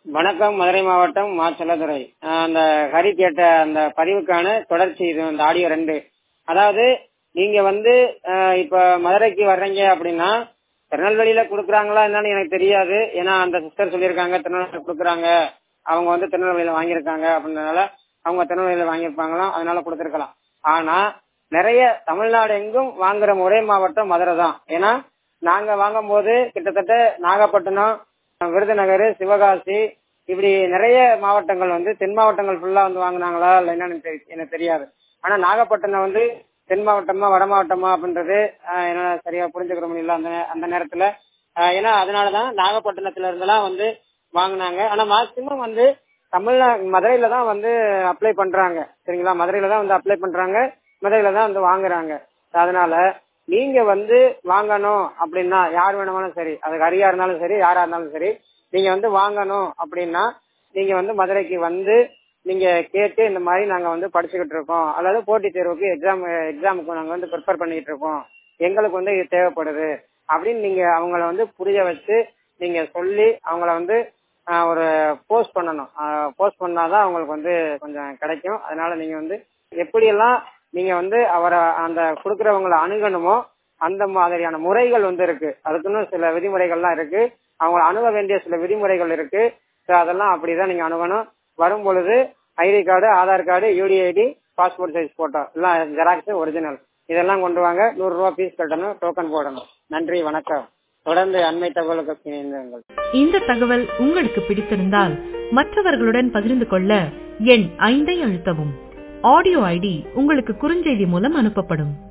வணக்கம் மதுரை மாவட்டம் மா செல்லதுரை ஆஹ் அந்த ஹரி கேட்ட அந்த பதிவுக்கான தொடர்ச்சி இது அந்த ஆடியோ ரெண்டு அதாவது நீங்க வந்து ஆஹ் இப்ப மதுரைக்கு வர்றீங்க அப்படின்னா திருநெல்வேலியில குடுக்குறாங்களா என்னன்னு எனக்கு தெரியாது ஏன்னா அந்த சிஸ்டர் சொல்லியிருக்காங்க திருநெல்வேலியில குடுக்குறாங்க அவங்க வந்து திருநெல்வேலியில வாங்கியிருக்காங்க அப்படின்றதுனால அவங்க திருநெல்வேலியில வாங்கியிருப்பாங்களாம் அதனால கொடுத்துருக்கலாம் ஆனா நிறைய தமிழ்நாடு எங்கும் வாங்குற ஒரே மாவட்டம் மதுரை தான் ஏன்னா நாங்க வாங்கும் போது கிட்டத்தட்ட நாகப்பட்டினம் விருதுநகர் சிவகாசி இப்படி நிறைய மாவட்டங்கள் வந்து தென் மாவட்டங்கள் ஃபுல்லா வந்து வாங்கினாங்களா இல்ல என்னன்னு தெரி- எனக்கு தெரியாது ஆனா நாகப்பட்டினம் வந்து தென் மாவட்டமா வட மாவட்டமா அப்படின்றது ஆஹ், என்னால சரியா புரிஞ்சுக்கிற முடியல அந்த நே- அந்த நேரத்துல ஆஹ், ஏன்னா அதனாலதான் நாகப்பட்டினத்துல இருந்தெல்லாம் வந்து வாங்கினாங்க ஆனா மேக்சிமம் வந்து தமிழ்நா மதுரையில தான் வந்து அப்ளை பண்றாங்க சரிங்களா மதுரையில தான் வந்து அப்ளை பண்றாங்க மதுரையில தான் வந்து வாங்குறாங்க அதனால நீங்க வந்து வாங்கணும் அப்படின்னா யார் வேணுமாலும் சரி அது ஹரியா இருந்தாலும் சரி யாரா இருந்தாலும் சரி நீங்க வந்து வாங்கணும் அப்படின்னா நீங்க வந்து மதுரைக்கு வந்து நீங்க கேட்டு இந்த மாதிரி நாங்க வந்து படிச்சுக்கிட்டு இருக்கோம் அதாவது போட்டித் தேர்வுக்கு எக்ஸாம் எக்ஸாமுக்கு நாங்க வந்து ப்ரிப்பேர் பண்ணிட்டு இருக்கோம் எங்களுக்கு வந்து இது தேவைப்படுது அப்படின்னு நீங்க அவங்கள வந்து புரிய வச்சு நீங்க சொல்லி அவங்கள வந்து ஆஹ், ஒரு போஸ்ட் பண்ணணும் போஸ்ட் பண்ணாதான் அவங்களுக்கு வந்து கொஞ்சம் கிடைக்கும் அதனால நீங்க வந்து எப்படியெல்லாம் நீங்க வந்து அவரை அந்த கொடுக்கறவங்களை அணுகணுமோ அந்த மாதிரியான முறைகள் வந்து இருக்கு அதுக்குன்னு சில விதிமுறைகள்லாம் இருக்கு அவங்கள அணுக வேண்டிய சில விதிமுறைகள் இருக்கு So அதெல்லாம் அப்படிதான் நீங்க அணுகணும் வரும் பொழுது ID card Aadhaar card UDID passport size photo எல்லாம் ஜெராக்ஸ் ஒரிஜினல் இதெல்லாம் கொண்டு வாங்க நூறு ரூபாய் ஃபீஸ் கட்டணும் டோக்கன் போடணும் நன்றி வணக்கம் தொடர்ந்து அண்மை தகவலுக்கு இணைந்திருங்கள் இந்த தகவல் உங்களுக்கு பிடித்திருந்தால் மற்றவர்களுடன் பகிர்ந்து கொள்ள எண் ஐந்தை அழுத்தவும் ஆடியோ ஐடி உங்களுக்கு குறுஞ்செய்தி மூலம் அனுப்பப்படும்